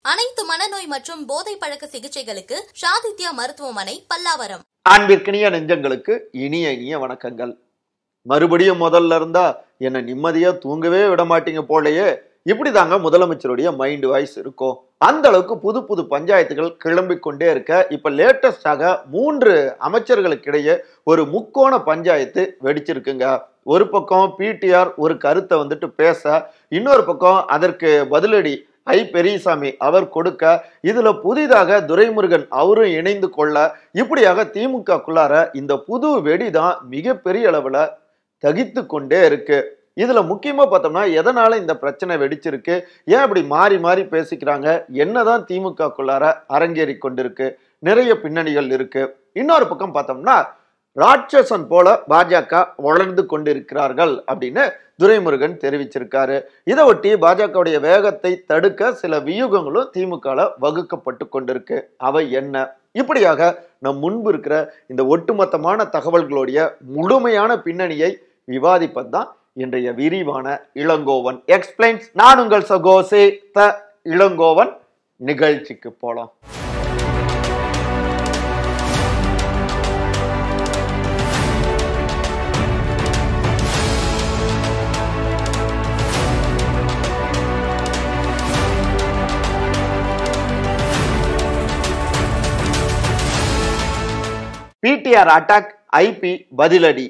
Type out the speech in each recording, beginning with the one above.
அனைத்து மனநோய் மற்றும் போதை பழக்க சிகிச்சைகளுக்கு ஷாதித்யா மருத்துவமனை பல்லாவரம் அன்பிற்கினிய நெஞ்சங்களுக்கு இனிய இனிய வணக்கங்கள் மறுபடியும் முதல்ல இருந்தா என்னை நிம்மதியா தூங்கவே விட மாட்டீங்க போலயே இப்படி தாங்க முதலமைச்சருடைய மைண்ட் வாய்ஸ் இருக்கும் அந்த அளவுக்கு புது புது பஞ்சாயத்துகள் கிளம்பிக் கொண்டே இருக்க இப்ப லேட்டஸ்டாக மூன்று அமைச்சர்களுக்கிடையே ஒரு முக்கோண பஞ்சாயத்து வெடிச்சிருக்குங்க ஒரு பக்கம் பிடிஆர் ஒரு கருத்தை வந்துட்டு பேச இன்னொரு பக்கம் அதற்கு பதிலடி ஐ பெரியசாமி அவர் கொடுக்க இதுல புதிதாக துரைமுருகன் அவரும் இணைந்து கொள்ள இப்படியாக திமுகக்குள்ளார இந்த புது வெடிதான் மிகப்பெரிய அளவுல தகித்து கொண்டே இருக்கு இதுல முக்கியமா பார்த்தோம்னா எதனால இந்த பிரச்சனை வெடிச்சிருக்கு ஏன் இப்படி மாறி மாறி பேசிக்கிறாங்க என்னதான் திமுகக்குள்ளார அரங்கேறி கொண்டிருக்கு நிறைய பின்னணிகள் இருக்கு இன்னொரு பக்கம் பார்த்தோம்னா ராட்சசன் போல பாஜக வளர்ந்து கொண்டிருக்கிறார்கள் அப்படின்னு துரைமுருகன் தெரிவிச்சிருக்காரு இதை ஒட்டி பாஜகவுடைய வேகத்தை தடுக்க சில வியூகங்களும் திமுகல வகுக்கப்பட்டு கொண்டிருக்கு அவை என்ன இப்படியாக நம் முன்பு இருக்கிற இந்த ஒட்டுமொத்தமான தகவல்களுடைய முழுமையான பின்னணியை விவாதிப்பது தான் இன்றைய விரிவான இளங்கோவன் எக்ஸ்பிளைன்ஸ் நான் உங்கள் சகோசே த இளங்கோவன் நிகழ்ச்சிக்கு போலாம் பிடிஆர் அட்டாக் ஐபி பதிலடி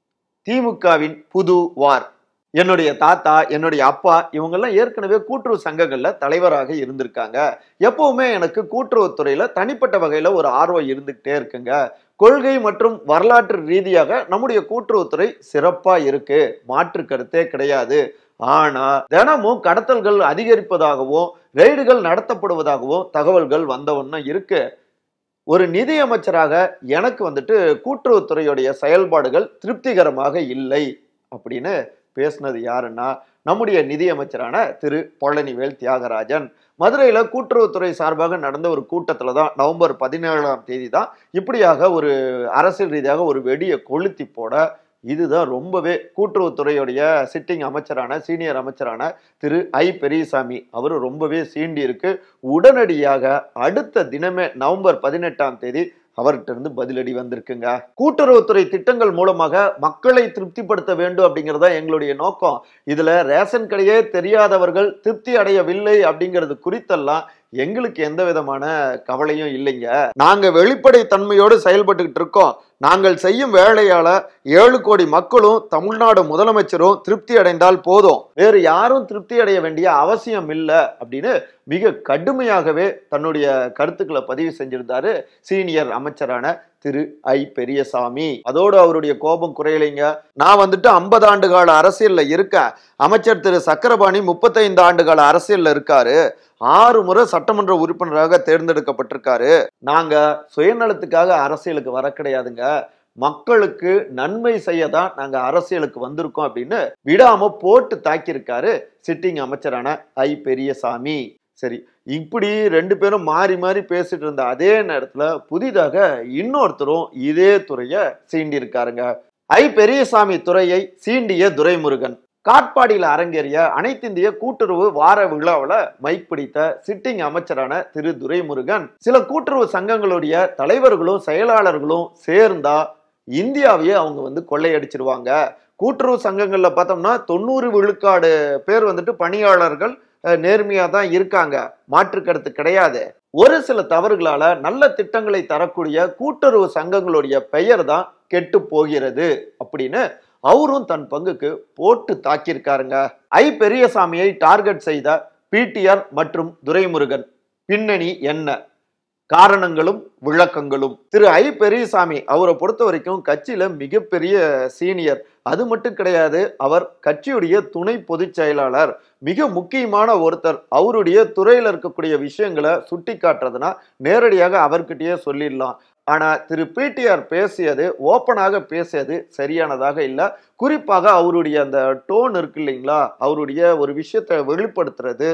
திமுகவின் புது வார் என்னுடைய தாத்தா என்னுடைய அப்பா இவங்கெல்லாம் ஏற்கனவே கூட்டுறவு சங்கங்கள்ல தலைவராக இருந்திருக்காங்க எப்பவுமே எனக்கு கூட்டுறவுத்துறையில தனிப்பட்ட வகையில ஒரு ஆர்வம் இருந்துகிட்டே இருக்குங்க கொள்கை மற்றும் வரலாற்று ரீதியாக நம்முடைய கூட்டுறவுத்துறை சிறப்பா இருக்கு மாற்று கருத்தே கிடையாது ஆனா தினமும் கடத்தல்கள் அதிகரிப்பதாகவும் ரெய்டுகள் நடத்தப்படுவதாகவும் தகவல்கள் வந்தவண்ணம் இருக்கு ஒரு நிதி அமைச்சராக எனக்கு வந்துட்டு கூட்டுறவுத்துறையுடைய செயல்பாடுகள் திருப்திகரமாக இல்லை அப்படின்னு பேசினது யாருன்னா நம்முடைய நிதி அமைச்சரான திரு பழனிவேல் தியாகராஜன் மதுரையில கூட்டுறவுத்துறை சார்பாக நடந்த ஒரு கூட்டத்துல தான் நவம்பர் பதினேழாம் தேதி தான் இப்படியாக ஒரு அரசியல் ரீதியாக ஒரு வெடியை கொளுத்தி போட இதுதான் ரொம்பவே கூட்டுறவுத்துறையுடைய சிட்டிங் அமைச்சரான சீனியர் அமைச்சரான திரு ஐ பெரியசாமி அவர் ரொம்பவே சீண்டி இருக்கு உடனடியாக அடுத்த தினமே நவம்பர் பதினெட்டாம் தேதி அவர்கிட்ட இருந்து பதிலடி வந்திருக்குங்க கூட்டுறவுத்துறை திட்டங்கள் மூலமாக மக்களை திருப்திப்படுத்த வேண்டும் அப்படிங்கறதா எங்களுடைய நோக்கம் இதுல ரேஷன் கடையே தெரியாதவர்கள் திருப்தி அடையவில்லை அப்படிங்கிறது குறித்தெல்லாம் எங்களுக்கு எந்த விதமான கவலையும் இல்லைங்க நாங்க வெளிப்படை தன்மையோடு செயல்பட்டுக்கிட்டு இருக்கோம் நாங்கள் செய்யும் வேலையால ஏழு கோடி மக்களும் தமிழ்நாடு முதலமைச்சரும் திருப்தி அடைந்தால் போதும் வேறு யாரும் திருப்தி அடைய வேண்டிய அவசியம் இல்லை அப்படின்னு மிக கடுமையாகவே தன்னுடைய கருத்துக்களை பதிவு செஞ்சிருந்தாரு சீனியர் அமைச்சரான திரு ஐ பெரியசாமி அதோடு அவருடைய கோபம் குறையலைங்க நான் வந்துட்டு ஐம்பது ஆண்டு கால அரசியல்ல இருக்கேன் அமைச்சர் திரு சக்கரபாணி முப்பத்தைந்து ஆண்டு கால அரசியல்ல இருக்காரு ஆறு முறை சட்டமன்ற உறுப்பினராக தேர்ந்தெடுக்கப்பட்டிருக்காரு நாங்க சுயநலத்துக்காக அரசியலுக்கு வர கிடையாதுங்க மக்களுக்கு நன்மை செய்ய தான் நாங்க அரசியலுக்கு வந்திருக்கோம் அப்படின்னு விடாம போட்டு தாக்கியிருக்காரு சிட்டிங் அமைச்சரான ஐ பெரியசாமி சரி இப்படி ரெண்டு பேரும் மாறி மாறி பேசிட்டு இருந்த அதே நேரத்துல புதிதாக இன்னொருத்தரும் இதே துறைய சீண்டி இருக்காருங்க ஐ பெரியசாமி துறையை சீண்டிய துரைமுருகன் காட்பாடியில் அரங்கேறிய அனைத்திந்திய கூட்டுறவு வார விழாவில் மைக் பிடித்த சிட்டிங் அமைச்சரான திரு துரைமுருகன் சில கூட்டுறவு சங்கங்களுடைய தலைவர்களும் செயலாளர்களும் சேர்ந்தா இந்தியாவையே அவங்க வந்து கொள்ளையடிச்சிருவாங்க கூட்டுறவு சங்கங்கள்ல பார்த்தோம்னா தொண்ணூறு விழுக்காடு பேர் வந்துட்டு பணியாளர்கள் நேர்மையா தான் இருக்காங்க மாற்று கருத்து கிடையாது ஒரு சில தவறுகளால நல்ல திட்டங்களை தரக்கூடிய கூட்டுறவு சங்கங்களுடைய பெயர் தான் கெட்டு போகிறது அப்படின்னு அவரும் தன் பங்குக்கு போட்டு தாக்கியிருக்காருங்க ஐ பெரியசாமியை டார்கெட் செய்த பிடிஆர் மற்றும் துரைமுருகன் பின்னணி என்ன காரணங்களும் விளக்கங்களும் திரு ஐ பெரியசாமி அவரை பொறுத்த வரைக்கும் கட்சியில மிகப்பெரிய சீனியர் அது மட்டும் கிடையாது அவர் கட்சியுடைய துணை பொதுச் செயலாளர் மிக முக்கியமான ஒருத்தர் அவருடைய துறையில இருக்கக்கூடிய விஷயங்களை சுட்டி காட்டுறதுனா நேரடியாக அவர்கிட்டயே சொல்லிடலாம் ஆனா திரு பிடிஆர் பேசியது ஓப்பனாக பேசியது சரியானதாக இல்லை குறிப்பாக அவருடைய அந்த டோன் இருக்கு இல்லைங்களா அவருடைய ஒரு விஷயத்தை வெளிப்படுத்துறது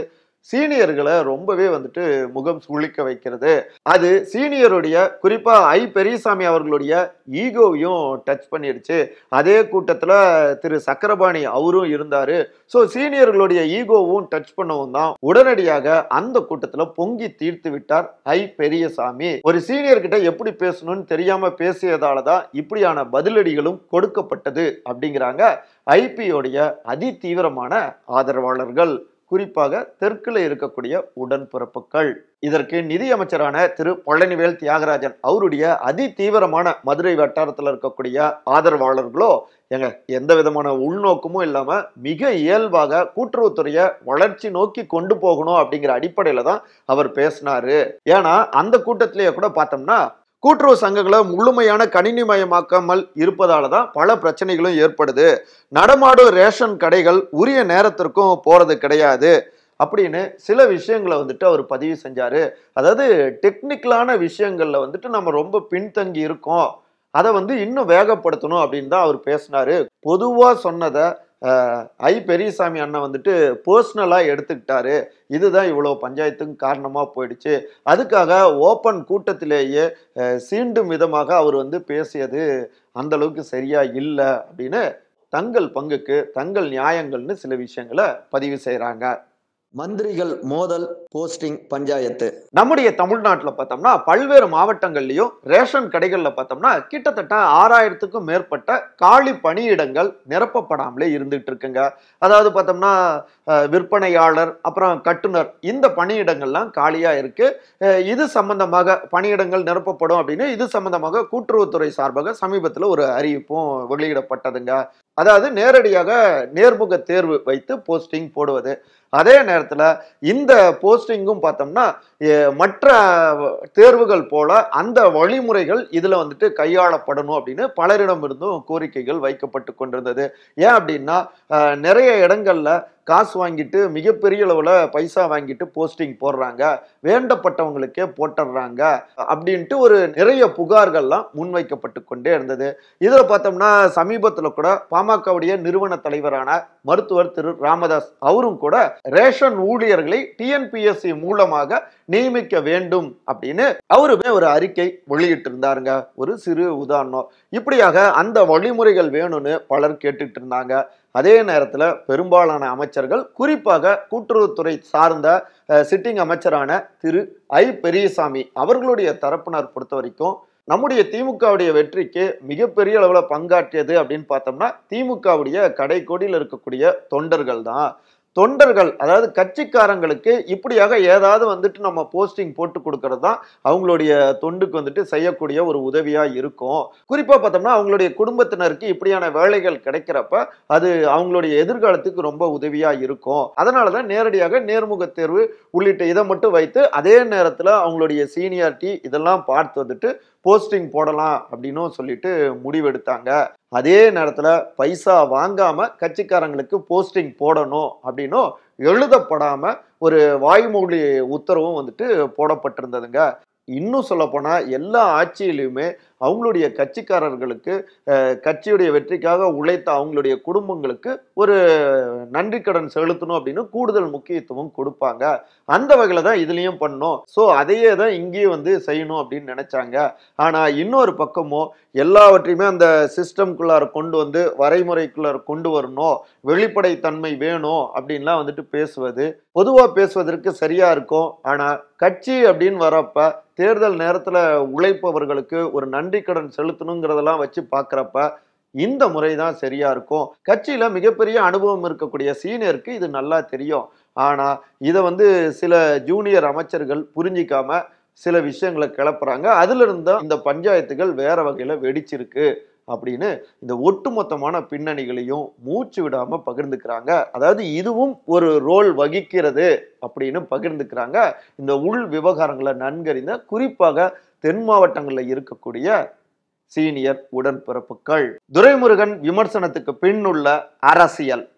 சீனியர்களை ரொம்பவே வந்துட்டு முகம் சுளிக்க வைக்கிறது அது சீனியருடைய குறிப்பா ஐ பெரியசாமி அவர்களுடைய ஈகோவையும் டச் பண்ணிடுச்சு அதே கூட்டத்துல திரு சக்கரபாணி அவரும் இருந்தாரு ஸோ சீனியர்களுடைய ஈகோவும் டச் பண்ணவும் தான் உடனடியாக அந்த கூட்டத்துல பொங்கி தீர்த்து விட்டார் ஐ பெரியசாமி ஒரு சீனியர் கிட்ட எப்படி பேசணும்னு தெரியாம பேசியதால தான் இப்படியான பதிலடிகளும் கொடுக்கப்பட்டது அப்படிங்கிறாங்க ஐபியோடைய அதி தீவிரமான ஆதரவாளர்கள் குறிப்பாக தெற்குல இருக்கக்கூடிய உடன்பிறப்புகள் இதற்கு நிதியமைச்சரான திரு பழனிவேல் தியாகராஜன் அவருடைய அதி தீவிரமான மதுரை வட்டாரத்தில் இருக்கக்கூடிய ஆதரவாளர்களோ எங்க எந்த விதமான உள்நோக்கமும் இல்லாம மிக இயல்பாக கூட்டுறவுத்துறையை வளர்ச்சி நோக்கி கொண்டு போகணும் அப்படிங்கிற அடிப்படையில தான் அவர் பேசினாரு ஏன்னா அந்த கூட்டத்திலேயே கூட பார்த்தோம்னா கூட்டுறவு சங்கங்களை முழுமையான கணினிமயமாக்காமல் இருப்பதால தான் பல பிரச்சனைகளும் ஏற்படுது நடமாடும் ரேஷன் கடைகள் உரிய நேரத்திற்கும் போறது கிடையாது அப்படின்னு சில விஷயங்களை வந்துட்டு அவர் பதிவு செஞ்சாரு அதாவது டெக்னிக்கலான விஷயங்கள்ல வந்துட்டு நம்ம ரொம்ப பின்தங்கி இருக்கோம் அதை வந்து இன்னும் வேகப்படுத்தணும் அப்படின்னு தான் அவர் பேசினாரு பொதுவா சொன்னதை அஹ், ஐ பெரியசாமி அண்ணன் வந்துட்டு பர்சனலா எடுத்துக்கிட்டாரு இதுதான் இவ்வளவு பஞ்சாயத்துக்கு காரணமா போயிடுச்சு அதுக்காக ஓப்பன் கூட்டத்திலேயே அஹ், சீண்டும் விதமாக அவர் வந்து பேசியது அந்த அளவுக்கு சரியா இல்லை அப்படின்னு தங்கள் பங்குக்கு தங்கள் நியாயங்கள்னு சில விஷயங்களை பதிவு செய்றாங்க மந்திரிகள் மோதல் போஸ்டிங் பஞ்சாயத்து நம்முடைய தமிழ்நாட்டில் பார்த்தோம்னா பல்வேறு மாவட்டங்கள்லையும் ரேஷன் கடைகளில் பார்த்தோம்னா கிட்டத்தட்ட ஆறாயிரத்துக்கும் மேற்பட்ட காலி பணியிடங்கள் நிரப்பப்படாமலே இருந்துட்டு இருக்குங்க அதாவது பார்த்தோம்னா அஹ், விற்பனையாளர் அப்புறம் கட்டுனர் இந்த பணியிடங்கள்லாம் காலியா இருக்கு அஹ், இது சம்பந்தமாக பணியிடங்கள் நிரப்பப்படும் அப்படின்னு இது சம்பந்தமாக கூட்டுறவுத்துறை சார்பாக சமீபத்தில் ஒரு அறிவிப்பும் வெளியிடப்பட்டதுங்க அதாவது நேரடியாக நேர்முக தேர்வு வைத்து போஸ்டிங் போடுவது அதே நேரத்தில் இந்த போஸ்டிங்கும் பார்த்தோம்னா எ- மற்ற தேர்வுகள் போல அந்த வழிமுறைகள் இதுல வந்துட்டு கையாளப்படணும் அப்படின்னு பலரிடம் இருந்தும் கோரிக்கைகள் வைக்கப்பட்டு கொண்டிருந்தது ஏன் அப்படின்னா அஹ், நிறைய இடங்கள்ல காசு வாங்கிட்டு மிகப்பெரிய அளவுல பைசா வாங்கிட்டு போஸ்டிங் போடுறாங்க வேண்டப்பட்டவங்களுக்கே போட்டுடுறாங்க அப்படின்ட்டு ஒரு நிறைய புகார்கள்லாம் முன்வைக்கப்பட்டு கொண்டே இருந்தது இதுல பார்த்தோம்னா சமீபத்துல கூட பாமகவுடைய நிறுவன தலைவரான மருத்துவர் திரு ராமதாஸ் அவரும் கூட ரேஷன் ஊழியர்களை டிஎன்பிஎஸ்சி மூலமாக நியமிக்க வேண்டும் அப்படின்னு அவருமே ஒரு அறிக்கை வெளியிட்டு இருந்தாருங்க ஒரு சிறு உதாரணம் இப்படியாக அந்த வழிமுறைகள் வேணும்னு பலர் கேட்டுட்டு இருந்தாங்க அதே நேரத்துல பெரும்பாலான அமைச்சர்கள் குறிப்பாக கூட்டுறவுத்துறை சார்ந்த சிட்டிங் அமைச்சரான திரு ஐ பெரியசாமி அவர்களுடைய தரப்பினர் பொறுத்த வரைக்கும் நம்முடைய திமுகவுடைய வெற்றிக்கு மிகப்பெரிய அளவுல பங்காற்றியது அப்படின்னு பார்த்தோம்னா திமுகவுடைய கடைக்கோடியில் இருக்கக்கூடிய தொண்டர்கள் தான் தொண்டர்கள் அதாவது கட்சிக்காரங்களுக்கு இப்படியாக ஏதாவது வந்துட்டு நம்ம போஸ்டிங் போட்டு கொடுக்கறது தான் அவங்களுடைய தொண்டுக்கு வந்துட்டு செய்யக்கூடிய ஒரு உதவியா இருக்கும் குறிப்பா பார்த்தோம்னா அவங்களுடைய குடும்பத்தினருக்கு இப்படியான வேலைகள் கிடைக்கிறப்ப அது அவங்களுடைய எதிர்காலத்துக்கு ரொம்ப உதவியா இருக்கும் அதனாலதான் நேரடியாக நேர்முக தேர்வு உள்ளிட்ட இதை மட்டும் வைத்து அதே நேரத்துல அவங்களுடைய சீனியாரிட்டி இதெல்லாம் பார்த்து வந்துட்டு போஸ்டிங் போடலாம் அப்படின்னும் சொல்லிட்டு முடிவெடுத்தாங்க அதே நேரத்துல பைசா வாங்காம கட்சிக்காரங்களுக்கு போஸ்டிங் போடணும் அப்படின்னும் எழுதப்படாம ஒரு வாய்மொழி உத்தரவும் வந்துட்டு போடப்பட்டிருந்ததுங்க இன்னும் சொல்ல போனா எல்லா ஆட்சியிலுமே அவங்களுடைய கட்சிக்காரர்களுக்கு அஹ், கட்சியுடைய வெற்றிக்காக உழைத்த அவங்களுடைய குடும்பங்களுக்கு ஒரு நன்றி கடன் செலுத்தணும் அப்படின்னு கூடுதல் முக்கியத்துவம் கொடுப்பாங்க அந்த வகையில தான் இதுலயும் பண்ணோம் ஸோ அதையே தான் இங்கேயும் வந்து செய்யணும் அப்படின்னு நினைச்சாங்க ஆனா இன்னொரு பக்கமோ எல்லாவற்றையுமே அந்த சிஸ்டம்குள்ளார கொண்டு வந்து வரைமுறைக்குள்ளார கொண்டு வரணும் வெளிப்படைத்தன்மை வேணும் அப்படின்லாம் வந்துட்டு பேசுவது பொதுவா பேசுவதற்கு சரியா இருக்கும் ஆனா கட்சி அப்படின்னு வரப்ப தேர்தல் நேரத்துல உழைப்பவர்களுக்கு ஒரு நன்றி கடன் செலுத்தணுங்கிறதெல்லாம் வச்சு பார்க்கறப்ப இந்த முறை தான் சரியா இருக்கும் கட்சியில மிகப்பெரிய அனுபவம் இருக்கக்கூடிய சீனியருக்கு இது நல்லா தெரியும் ஆனா இதை வந்து சில ஜூனியர் அமைச்சர்கள் புரிஞ்சிக்காம சில விஷயங்களை கிளப்புறாங்க அதுல இருந்தா இந்த பஞ்சாயத்துகள் வேற வகையில வெடிச்சிருக்கு அப்படின்னு இந்த ஒட்டுமொத்தமான பின்னணிகளையும் மூச்சு விடாம பகிர்ந்துக்கிறாங்க அதாவது இதுவும் ஒரு ரோல் வகிக்கிறது அப்படின்னு பகிர்ந்துக்கிறாங்க இந்த உள் விவகாரங்களை நன்கறிந்த குறிப்பாக தென் மாவட்டங்களில் இருக்கக்கூடிய சீனியர் உடன்பிறப்புகள் துரைமுருகன் விமர்சனத்துக்கு பின்னுள்ள அரசியல்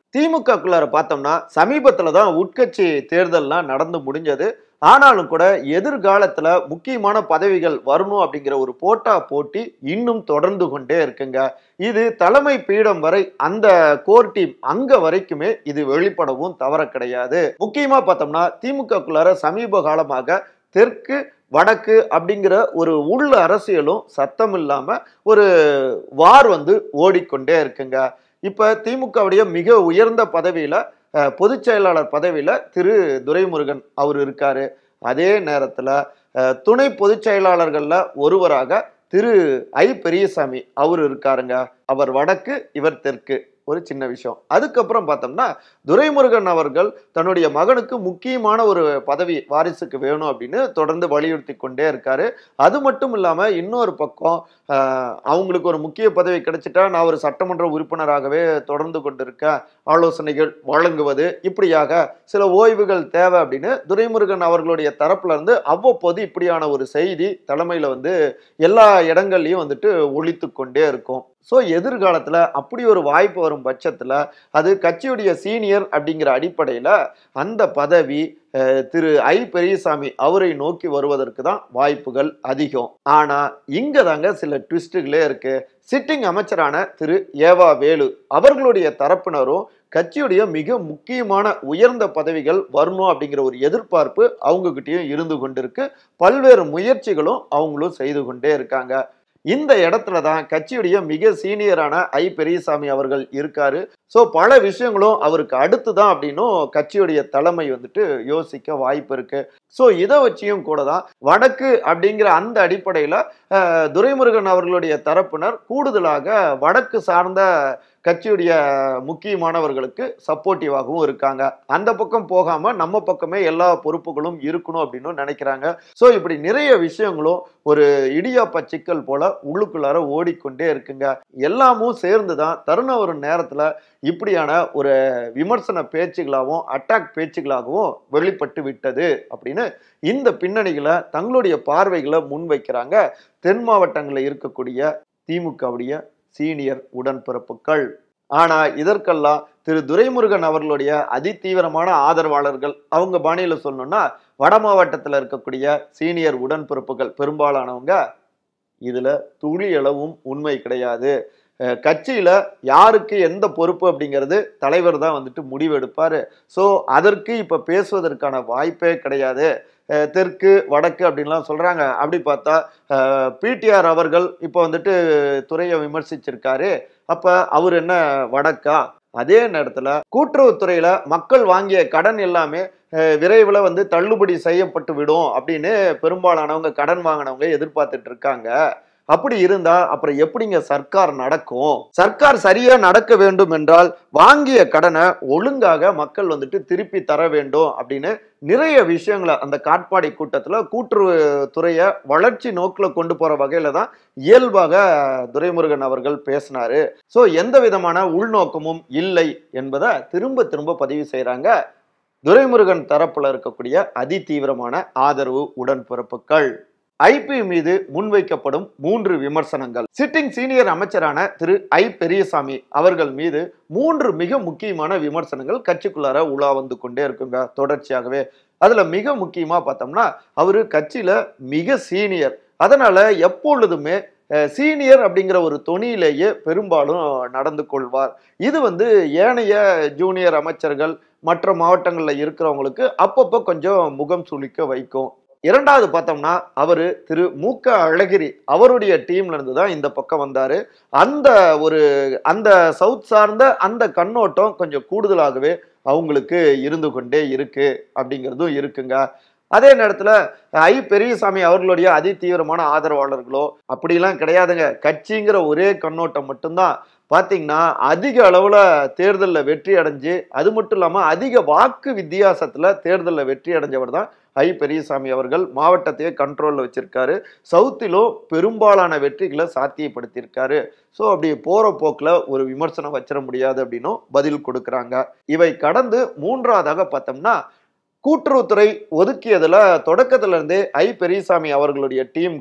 திமுகக்குள்ளார பார்த்தோம்னா சமீபத்துல தான் உட்கட்சி தேர்தல்லாம் நடந்து முடிஞ்சது ஆனாலும் கூட எதிர்காலத்துல முக்கியமான பதவிகள் வரணும் அப்படிங்கிற ஒரு போட்டா போட்டி இன்னும் தொடர்ந்து கொண்டே இருக்குங்க இது தலைமை பீடம் வரை அந்த கோர் டீம் அங்க வரைக்குமே இது வெளிப்படவும் தவற கிடையாது முக்கியமா பார்த்தோம்னா திமுகக்குள்ளார சமீப காலமாக தெற்கு வடக்கு அப்படிங்கிற ஒரு உள்ள அரசியலும் சத்தம் இல்லாம ஒரு வார் வந்து ஓடிக்கொண்டே இருக்குங்க இப்ப திமுகவுடைய மிக உயர்ந்த பதவியில அஹ், பொதுச் செயலாளர் பதவியில திரு துரைமுருகன் அவர் இருக்காரு அதே நேரத்துல அஹ், துணை பொதுச் செயலாளர்கள்ல ஒருவராக திரு ஐ பெரியசாமி அவர் இருக்காருங்க அவர் வடக்கு இவர் தெற்கு ஒரு சின்ன விஷயம் அதுக்கப்புறம் பார்த்தோம்னா துரைமுருகன் அவர்கள் தன்னுடைய மகனுக்கு முக்கியமான ஒரு பதவி வாரிசுக்கு வேணும் அப்படின்னு தொடர்ந்து வலியுறுத்தி கொண்டே இருக்காரு அது மட்டும் இல்லாம இன்னொரு பக்கம் ஆஹ், அவங்களுக்கு ஒரு முக்கிய பதவி கிடைச்சிட்டா நான் ஒரு சட்டமன்ற உறுப்பினராகவே தொடர்ந்து கொண்டிருக்கேன் ஆலோசனைகள் வழங்குவது இப்படியாக சில ஓய்வுகள் தேவை அப்படின்னு துரைமுருகன் அவர்களுடைய தரப்புல இருந்து அவ்வப்போது இப்படியான ஒரு செய்தி தலைமையில வந்து எல்லா இடங்கள்லயும் வந்துட்டு ஒழித்து கொண்டே இருக்கும் ஸோ எதிர்காலத்துல அப்படி ஒரு வாய்ப்பு வரும் பட்சத்துல அது கட்சியுடைய சீனியர் அப்படிங்கிற அடிப்படையில அந்த பதவி அஹ், திரு ஐ பெரியசாமி அவரை நோக்கி வருவதற்கு தான் வாய்ப்புகள் அதிகம் ஆனா இங்க தாங்க சில ட்விஸ்டுகளே இருக்கு சிட்டிங் அமைச்சரான திரு ஏவா வேலு அவர்களுடைய தரப்பினரும் கட்சியுடைய மிக முக்கியமான உயர்ந்த பதவிகள் வரணும் அப்படிங்கிற ஒரு எதிர்பார்ப்பு அவங்க கிட்டயும் இருந்து கொண்டிருக்கு பல்வேறு முயற்சிகளும் அவங்களும் செய்து கொண்டே இருக்காங்க இந்த இடத்துல தான் கட்சியுடைய மிக சீனியரான ஐ பெரியசாமி அவர்கள் இருக்காரு ஸோ பல விஷயங்களும் அவருக்கு அடுத்து தான் அப்படின்னும் கட்சியுடைய தலைமை வந்துட்டு யோசிக்க வாய்ப்பு இருக்கு ஸோ இதை வச்சியும் கூட தான் வடக்கு அப்படிங்கிற அந்த அடிப்படையில் துரைமுருகன் அவர்களுடைய தரப்பினர் கூடுதலாக வடக்கு சார்ந்த கட்சியுடைய முக்கியமானவர்களுக்கு சப்போர்ட்டிவாகவும் இருக்காங்க அந்த பக்கம் போகாம நம்ம பக்கமே எல்லா பொறுப்புகளும் இருக்கணும் அப்படின்னு நினைக்கிறாங்க ஸோ இப்படி நிறைய விஷயங்களும் ஒரு இடியாப்ப சிக்கல் போல உள்ளுக்குள்ளார ஓடிக்கொண்டே இருக்குங்க எல்லாமும் சேர்ந்து தான் தருண ஒரு நேரத்துல இப்படியான ஒரு விமர்சன பேச்சுகளாகவும் அட்டாக் பேச்சுகளாகவும் வெளிப்பட்டு விட்டது அப்படின்னு இந்த பின்னணிகளை தங்களுடைய பார்வைகளை முன்வைக்கிறாங்க தென் மாவட்டங்களில் இருக்கக்கூடிய திமுகவுடைய சீனியர் உடன்பிறப்புகள் ஆனா இதற்கெல்லாம் திரு துரைமுருகன் அவர்களுடைய அதிதீவிரமான ஆதரவாளர்கள் அவங்க பாணியில சொல்லணும்னா வட மாவட்டத்தில் இருக்கக்கூடிய சீனியர் உடன்பிறப்புகள் பெரும்பாலானவங்க இதுல துளி அளவும் உண்மை கிடையாது அஹ் கட்சியில யாருக்கு எந்த பொறுப்பு அப்படிங்கிறது தலைவர் தான் வந்துட்டு முடிவெடுப்பாரு ஸோ அதற்கு இப்ப பேசுவதற்கான வாய்ப்பே கிடையாது அஹ் தெற்கு வடக்கு அப்படின்லாம் சொல்றாங்க அப்படி பார்த்தா பிடிஆர் அவர்கள் இப்போ வந்துட்டு துறையை விமர்சிச்சிருக்காரு அப்ப அவர் என்ன வடக்கா அதே நேரத்துல கூட்டுறவுத்துறையில மக்கள் வாங்கிய கடன் எல்லாமே அஹ், விரைவில் வந்து தள்ளுபடி செய்யப்பட்டு விடும் அப்படின்னு பெரும்பாலானவங்க கடன் வாங்கினவங்க எதிர்பார்த்துட்டு இருக்காங்க அப்படி இருந்தா அப்புறம் எப்படிங்க சர்க்கார் நடக்கும் சர்க்கார் சரியா நடக்க வேண்டும் என்றால் வாங்கிய கடனை ஒழுங்காக மக்கள் வந்துட்டு திருப்பி தர வேண்டும் அப்படின்னு நிறைய விஷயங்களை அந்த காட்பாடி கூட்டத்துல கூட்டுறவுத்துறையை வளர்ச்சி நோக்கில் கொண்டு போற வகையில தான் இயல்பாக துரைமுருகன் அவர்கள் பேசினாரு ஸோ எந்த விதமான உள்நோக்கமும் இல்லை என்பதை திரும்ப திரும்ப பதிவு செய்றாங்க துரைமுருகன் தரப்புல இருக்கக்கூடிய அதிதீவிரமான ஆதரவு உடன்பிறப்புகள் ஐபி மீது முன்வைக்கப்படும் மூன்று விமர்சனங்கள் சிட்டிங் சீனியர் அமைச்சரான திரு ஐ பெரியசாமி அவர்கள் மீது மூன்று மிக முக்கியமான விமர்சனங்கள் கட்சிக்குள்ளார உலா வந்து கொண்டே இருக்குங்க தொடர்ச்சியாகவே அதுல மிக முக்கியமா பார்த்தோம்னா அவரு கட்சியில மிக சீனியர் அதனால எப்பொழுதுமே சீனியர் அப்படிங்கிற ஒரு தொனியிலேயே பெரும்பாலும் நடந்து கொள்வார் இது வந்து ஏனைய ஜூனியர் அமைச்சர்கள் மற்ற மாவட்டங்களில் இருக்கிறவங்களுக்கு அப்பப்போ கொஞ்சம் முகம் சுளிக்க வைக்கும் இரண்டாவது பார்த்தோம்னா அவரு திரு மு க அழகிரி அவருடைய டீம்ல இருந்து தான் இந்த பக்கம் வந்தாரு அந்த ஒரு அந்த சவுத் சார்ந்த அந்த கண்ணோட்டம் கொஞ்சம் கூடுதலாகவே அவங்களுக்கு இருந்து கொண்டே இருக்கு அப்படிங்கிறதும் இருக்குங்க அதே நேரத்துல ஐ பெரியசாமி அவர்களுடைய அதிதீவிரமான ஆதரவாளர்களோ அப்படிலாம் கிடையாதுங்க கட்சிங்கிற ஒரே கண்ணோட்டம் மட்டும்தான் பாத்தீங்கன்னா அதிக அளவுல தேர்தலில் வெற்றி அடைஞ்சு அது மட்டும் இல்லாம அதிக வாக்கு வித்தியாசத்துல தேர்தலில் வெற்றி அடைஞ்சவர் தான் ஐ பெரியசாமி அவர்கள் மாவட்டத்தையே கண்ட்ரோல்ல வச்சிருக்காரு சவுத்திலும் பெரும்பாலான வெற்றிகளை சாத்தியப்படுத்தியிருக்காரு ஸோ அப்படி போற போக்குல ஒரு விமர்சனம் வச்சிட முடியாது அப்படின்னும் பதில் கொடுக்குறாங்க இவை கடந்து மூன்றாவதாக பார்த்தோம்னா கூட்டுறவுத்துறை ஒதுக்கியதுல தொடக்கத்துல இருந்தே ஐ பெரியசாமி அவர்களுடைய டீமுக்கு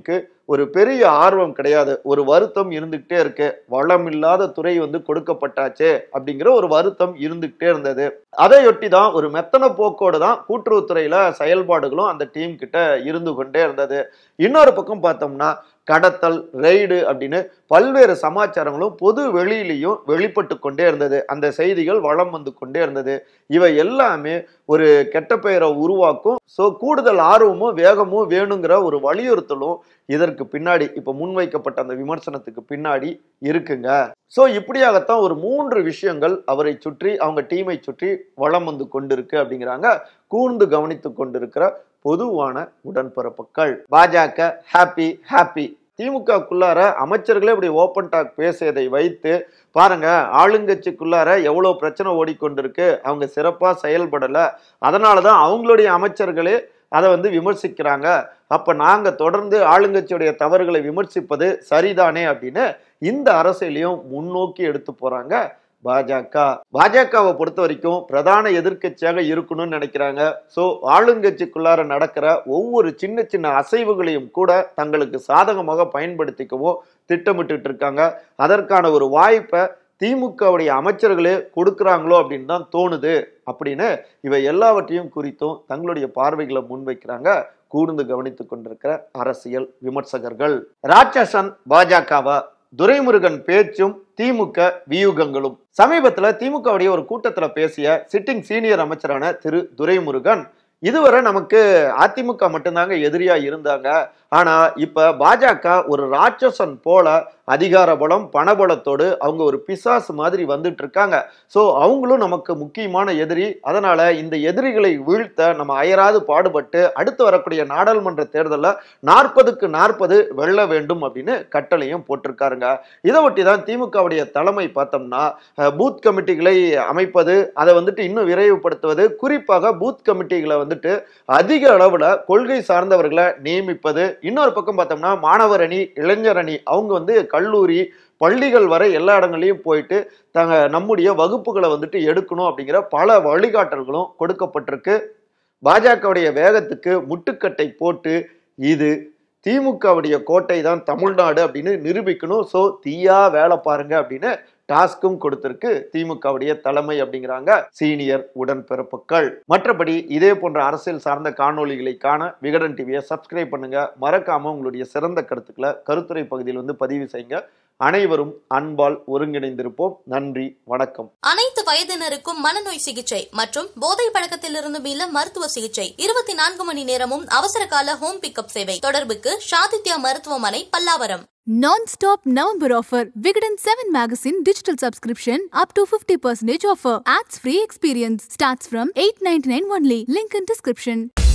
ஒரு பெரிய ஆர்வம் கிடையாது ஒரு வருத்தம் இருந்துகிட்டே இருக்கு வளம் இல்லாத துறை வந்து கொடுக்கப்பட்டாச்சே அப்படிங்கிற ஒரு வருத்தம் இருந்துகிட்டே இருந்தது அதையொட்டி தான் ஒரு மெத்தன போக்கோடு தான் கூட்டுறவுத்துறையில செயல்பாடுகளும் அந்த டீம் கிட்ட இருந்து கொண்டே இருந்தது இன்னொரு பக்கம் பார்த்தோம்னா கடத்தல் ரெய்டு அப்படின்னு பல்வேறு சமாச்சாரங்களும் பொது வெளியிலையும் வெளிப்பட்டு கொண்டே இருந்தது அந்த செய்திகள் வளம் வந்து கொண்டே இருந்தது இவை எல்லாமே ஒரு கெட்ட பெயரை உருவாக்கும் ஸோ கூடுதல் ஆர்வமும் வேகமும் வேணுங்கிற ஒரு வலியுறுத்தலும் இதற்கு பின்னாடி இப்ப முன்வைக்கப்பட்ட அந்த விமர்சனத்துக்கு பின்னாடி இருக்குங்க ஸோ இப்படியாகத்தான் ஒரு மூன்று விஷயங்கள் அவரை சுற்றி அவங்க டீமை சுற்றி வளம் வந்து கொண்டிருக்கு அப்படிங்கிறாங்க கூர்ந்து கவனித்து கொண்டிருக்கிற பொதுவான உடன்பிறப்புகள் பாஜக ஹாப்பி ஹாப்பி திமுகக்குள்ளார அமைச்சர்களே இப்படி ஓப்பன் டாக் பேசியதை வைத்து பாருங்க ஆளுங்கட்சிக்குள்ளார எவ்வளவு பிரச்சனை ஓடிக்கொண்டிருக்கு அவங்க சிறப்பா செயல்படல அதனாலதான் அவங்களுடைய அமைச்சர்களே அதை வந்து விமர்சிக்கிறாங்க அப்ப நாங்க தொடர்ந்து ஆளுங்கட்சியுடைய தவறுகளை விமர்சிப்பது சரிதானே அப்படின்னு இந்த அரசியலையும் முன்னோக்கி எடுத்து போறாங்க பாஜக பாஜகவை பொறுத்த வரைக்கும் பிரதான எதிர்க்கட்சியாக இருக்கணும்னு நினைக்கிறாங்க ஸோ ஆளுங்கட்சிக்குள்ளார நடக்கிற ஒவ்வொரு சின்ன சின்ன அசைவுகளையும் கூட தங்களுக்கு சாதகமாக பயன்படுத்திக்கவும் திட்டமிட்டு இருக்காங்க அதற்கான ஒரு வாய்ப்பை திமுகவுடைய அமைச்சர்களே கொடுக்குறாங்களோ அப்படின்னு தான் தோணுது அப்படின்னு இவை எல்லாவற்றையும் குறித்தும் தங்களுடைய பார்வைகளை முன்வைக்கிறாங்க கூர்ந்து கவனித்துக் கொண்டிருக்கிற அரசியல் விமர்சகர்கள் ராட்சசன் பாஜகவா துரைமுருகன் பேச்சும் திமுக வியூகங்களும் சமீபத்துல திமுகவுடைய ஒரு கூட்டத்துல பேசிய சிட்டிங் சீனியர் அமைச்சரான திரு துரைமுருகன் இதுவரை நமக்கு அதிமுக மட்டும்தாங்க எதிரியா இருந்தாங்க ஆனா இப்ப பாஜக ஒரு ராட்சசன் போல அதிகார பலம் பணபலத்தோடு அவங்க ஒரு பிசாசு மாதிரி வந்துட்டு இருக்காங்க ஸோ அவங்களும் நமக்கு முக்கியமான எதிரி அதனால இந்த எதிரிகளை வீழ்த்த நம்ம அயராது பாடுபட்டு அடுத்து வரக்கூடிய நாடாளுமன்ற தேர்தலில் நாற்பதுக்கு நாற்பது வெல்ல வேண்டும் அப்படின்னு கட்டளையும் போட்டிருக்காருங்க இதை ஒட்டி தான் திமுகவுடைய தலைமை பார்த்தோம்னா அஹ், பூத் கமிட்டிகளை அமைப்பது அதை வந்துட்டு இன்னும் விரைவுபடுத்துவது குறிப்பாக பூத் கமிட்டிகளை வந்துட்டு அதிக அளவுல கொள்கை சார்ந்தவர்களை நியமிப்பது இன்னொரு பக்கம் பார்த்தோம்னா மாணவர் அணி இளைஞர் அணி அவங்க வந்து கல்லூரி பள்ளிகள் வரை எல்லா இடங்களையும் போயிட்டு தங்க நம்முடைய வகுப்புகளை வந்துட்டு எடுக்கணும் அப்படிங்கிற பல வழிகாட்டல்களும் கொடுக்கப்பட்டிருக்கு பாஜகவுடைய வேகத்துக்கு முட்டுக்கட்டை போட்டு இது திமுகவுடைய கோட்டை தான் தமிழ்நாடு அப்படின்னு நிரூபிக்கணும் ஸோ தீயா வேலை பாருங்க அப்படின்னு டாஸ்க்கும் கொடுத்திருக்கு திமுகவுடைய தலைமை அப்படிங்கிறாங்க சீனியர் உடன்பிறப்புகள் மற்றபடி இதே போன்ற அரசியல் சார்ந்த காணொளிகளை காண விகடன் டிவியை சப்ஸ்கிரைப் பண்ணுங்க மறக்காம உங்களுடைய சிறந்த கருத்துக்களை கருத்துரை பகுதியில் வந்து பதிவு செய்யுங்க அனைவரும் அன்பால் ஒருங்கிணைந்திருப்போம் நன்றி வணக்கம் அனைத்து வயதினருக்கும் மனநோய் சிகிச்சை மற்றும் போதை பழக்கத்திலிருந்து மீள மருத்துவ சிகிச்சை இருபத்தி நான்கு மணி நேரமும் அவசர கால ஹோம் பிக்கப் சேவை தொடர்புக்கு ஷாதித்யா மருத்துவமனை Pallavaram Non-stop November offer. Vigadan 7 magazine digital subscription up to 50% offer. Ads free experience starts from 8.99 only. Link in description.